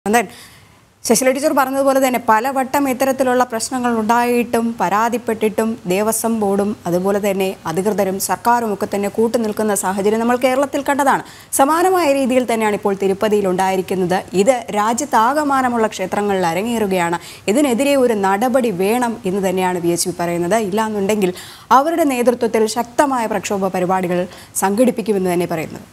then ശശില teacher പറഞ്ഞതുപോലെ തന്നെ പലവട്ടം ഇത്തരത്തിലുള്ള പ്രശ്നങ്ങൾ ഉണ്ടായിട്ടും പരാതിപ്പെട്ടിട്ടും ദേവസ്വം ബോർഡും അതുപോലെ തന്നെ അധികൃതരും സർക്കാരും ഒക്കെ തന്നെ കൂട്ടുനിൽക്കുന്ന സാഹചര്യം നമ്മൾ കേരളത്തിൽ കണ്ടതാണ് സമാനമായ രീതിയിൽ തന്നെയാണ് ഇപ്പോൾ തിരുപ്പതിയിൽ ഉണ്ടായിരിക്കുന്നത് ഇത് രാജ്യത്താകമാനമുള്ള ക്ഷേത്രങ്ങളിൽ അരങ്ങേറുകയാണ് ഇതിനെതിരെ ഒരു നടപടി വേണം എന്ന് തന്നെയാണ് വി എച്ച് പി പറയുന്നത് ഇല്ലാന്നുണ്ടെങ്കിൽ അവരുടെ നേതൃത്വത്തിൽ ശക്തമായ പ്രക്ഷോഭ പരിപാടികൾ സംഘടിപ്പിക്കുമെന്ന് തന്നെ പറയുന്നത്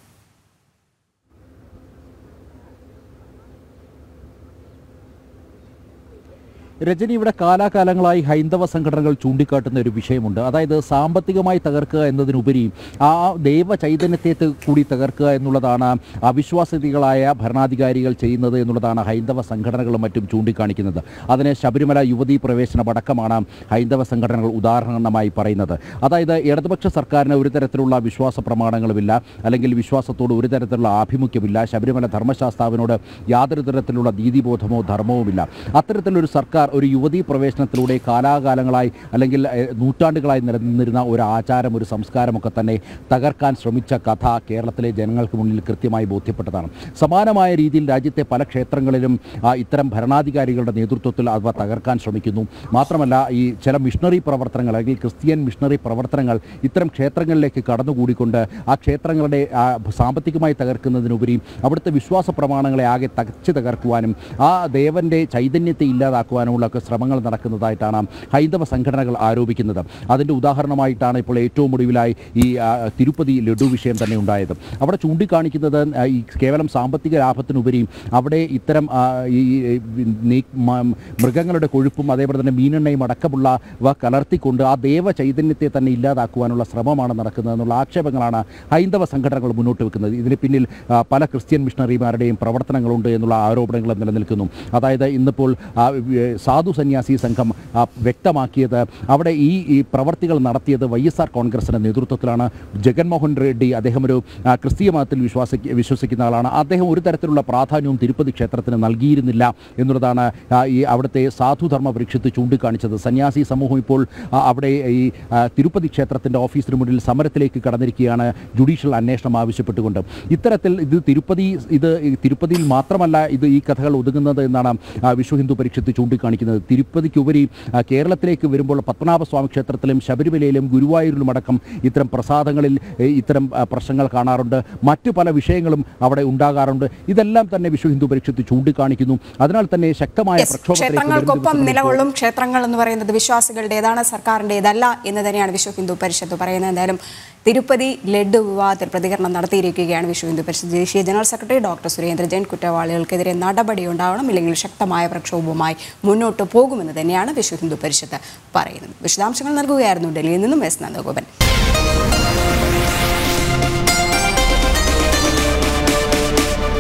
രജനി ഇവിടെ കാലാകാലങ്ങളായി ഹൈന്ദവ സംഘടനകൾ ചൂണ്ടിക്കാട്ടുന്ന ഒരു വിഷയമുണ്ട് അതായത് സാമ്പത്തികമായി തകർക്കുക എന്നതിനുപരി ആ ദൈവ ചൈതന്യത്തെ ത- കൂടി തകർക്കുക എന്നുള്ളതാണ് അവിശ്വാസികളായ ഭരണാധികാരികൾ ചെയ്യുന്നത് എന്നുള്ളതാണ് ഹൈന്ദവ സംഘടനകളും മറ്റും ചൂണ്ടിക്കാണിക്കുന്നത് അതിന് ശബരിമല യുവതീ പ്രവേശനമടക്കമാണ് ഹൈന്ദവ സംഘടനകൾ ഉദാഹരണമായി പറയുന്നത് അതായത് ഇടതുപക്ഷ സർക്കാരിന് ഒരു തരത്തിലുള്ള വിശ്വാസ പ്രമാണങ്ങളുമില്ല അല്ലെങ്കിൽ വിശ്വാസത്തോട് ഒരു തരത്തിലുള്ള ആഭിമുഖ്യമില്ല ശബരിമല ധർമ്മശാസ്താവിനോട് യാതൊരു തരത്തിലുള്ള നീതിബോധമോ ധർമ്മവുമില്ല അത്തരത്തിലൊരു സർക്കാർ ഒരു യുവതീ പ്രവേശനത്തിലൂടെ കാലാകാലങ്ങളായി അല്ലെങ്കിൽ ഏഹ്, നൂറ്റാണ്ടുകളായി നിലനിന്നിരുന്ന ഒരു ആചാരം ഒരു സംസ്കാരമൊക്കെ തന്നെ തകർക്കാൻ ശ്രമിച്ച കഥ കേരളത്തിലെ ജനങ്ങൾക്ക് മുന്നിൽ കൃത്യമായി ബോധ്യപ്പെട്ടതാണ് സമാനമായ രീതിയിൽ രാജ്യത്തെ പല ക്ഷേത്രങ്ങളിലും ആ, ഇത്തരം ഭരണാധികാരികളുടെ നേതൃത്വത്തിൽ അവ തകർക്കാൻ ശ്രമിക്കുന്നു മാത്രമല്ല ഈ ചില മിഷണറി പ്രവർത്തനങ്ങൾ അല്ലെങ്കിൽ ക്രിസ്ത്യൻ മിഷണറി പ്രവർത്തനങ്ങൾ ഇത്തരം ക്ഷേത്രങ്ങളിലേക്ക് കടന്നുകൂടിക്കൊണ്ട് ആ ക്ഷേത്രങ്ങളുടെ ആ, സാമ്പത്തികമായി തകർക്കുന്നതിനുപരി അവിടുത്തെ വിശ്വാസ പ്രമാണങ്ങളെ ആകെ തകച്ച് തകർക്കുവാനും ആ ദേവന്റെ ചൈതന്യത്തെ ഇല്ലാതാക്കുവാനുമുള്ള ഒക്കെ ശ്രമങ്ങൾ നടക്കുന്നതായിട്ടാണ് ഹൈന്ദവ സംഘടനകൾ ആരോപിക്കുന്നത് അതിൻ്റെ ഉദാഹരണമായിട്ടാണ് ഇപ്പോൾ ഏറ്റവും ഒടുവിലായി ഈ ആ, തിരുപ്പതി ലഡു വിഷയം തന്നെ ഉണ്ടായത് അവിടെ ചൂണ്ടിക്കാണിക്കുന്നത് ആ, ഈ കേവലം സാമ്പത്തിക ലാഭത്തിനുപരി അവിടെ ഇത്തരം ആ, ഈ ഈ നീ- മ- മൃഗങ്ങളുടെ കൊഴുപ്പും അതേപോലെ തന്നെ മീനെണ്ണയും അടക്കമുള്ളവ കലർത്തിക്കൊണ്ട് ആ ദേവ ചൈതന്യത്തെ തന്നെ ഇല്ലാതാക്കുവാനുള്ള ശ്രമമാണ് നടക്കുന്നത് എന്നുള്ള ആക്ഷേപങ്ങളാണ് ഹൈന്ദവ സംഘടനകൾ മുന്നോട്ട് വെക്കുന്നത് ഇതിന് പിന്നിൽ ആ, പല ക്രിസ്ത്യൻ മിഷണറിമാരുടെയും പ്രവർത്തനങ്ങളുണ്ട് എന്നുള്ള ആരോപണങ്ങൾ നിലനിൽക്കുന്നു അതായത് ഇന്നിപ്പോൾ ആ, ഏ, സാധു സന്യാസി സംഘം ആ, വ്യക്തമാക്കിയത് അവിടെ ഈ ഈ പ്രവർത്തികൾ നടത്തിയത് വൈ എസ് ആർ കോൺഗ്രസിൻ്റെ നേതൃത്വത്തിലാണ് ജഗൻമോഹൻ റെഡ്ഡി അദ്ദേഹം ഒരു ആ, ക്രിസ്തീയ മതത്തിൽ വിശ്വാസി വിശ്വസിക്കുന്ന ആളാണ് അദ്ദേഹം ഒരു തരത്തിലുള്ള പ്രാധാന്യവും തിരുപ്പതി ക്ഷേത്രത്തിന് നൽകിയിരുന്നില്ല എന്നുള്ളതാണ് ആ, ഈ അവിടുത്തെ സാധുധർമ്മ വൃക്ഷത്ത് ചൂണ്ടിക്കാണിച്ചത് സന്യാസി സമൂഹം ഇപ്പോൾ ആ, അവിടെ ഈ ആ, തിരുപ്പതി ക്ഷേത്രത്തിൻ്റെ ഓഫീസിന് മുന്നിൽ സമരത്തിലേക്ക് കടന്നിരിക്കുകയാണ് ജുഡീഷ്യൽ അന്വേഷണം ആവശ്യപ്പെട്ടുകൊണ്ട് ഇത്തരത്തിൽ ഇത് തിരുപ്പതി ഇത് ഈ തിരുപ്പതിയിൽ മാത്രമല്ല ഇത് ഈ കഥകൾ ഒതുങ്ങുന്നത് എന്നാണ് ആ, വിശ്വ ഹിന്ദു പരിഷത്ത് ചൂണ്ടിക്കാണിക്കുന്നത് തിരുപ്പതിക്കുപരി ആ, കേരളത്തിലേക്ക് വരുമ്പോൾ പത്മനാഭസ്വാമി ക്ഷേത്രത്തിലും ശബരിമലയിലും ഗുരുവായൂരിലും അടക്കം ഇത്തരം പ്രസാദങ്ങളിൽ ഏ, ഇത്തരം ആ, പ്രശ്നങ്ങൾ കാണാറുണ്ട് മറ്റു പല വിഷയങ്ങളും അവിടെ ഉണ്ടാകാറുണ്ട് ഇതെല്ലാം തന്നെ വിശ്വ ഹിന്ദു പരിഷത്ത് ചൂണ്ടിക്കാണിക്കുന്നു അതിനാൽ തന്നെ ശക്തമായ Yes, പ്രക്ഷോഭത്തിലേക്ക് വരും ക്ഷേത്രങ്ങൾക്കൊപ്പം ദിവസങ്ങളിൽ നിലകൊള്ളും ക്ഷേത്രങ്ങൾ എന്ന് പറയുന്നത് വിശ്വാസികളുടേതാണ് സർക്കാരിൻ്റെതല്ല എന്ന് തന്നെയാണ് വിശ്വ ഹിന്ദു പരിഷത്ത് പറയുന്നത് എന്തായാലും തിരുപ്പതി ലഡ്ഡു വിവാദത്തിൽ പ്രതികരണം നടത്തിയിരിക്കുകയാണ് വിശ്വ ഹിന്ദു പരിഷത്ത് ദേശീയ general secretary doctor Surendra Jain കുറ്റവാളികൾക്കെതിരെ നടപടി ഉണ്ടാവണം ഇല്ലെങ്കിൽ ശക്തമായ പ്രക്ഷോഭവുമായി മുന്നോട്ട് പോകുമെന്ന് തന്നെയാണ് വിശ്വ ഹിന്ദു പരിഷത്ത് പറയുന്നത് വിശദാംശങ്ങൾ നൽകുകയായിരുന്നു ഡൽഹിയിൽ നിന്നും എസ് നന്ദഗോപൻ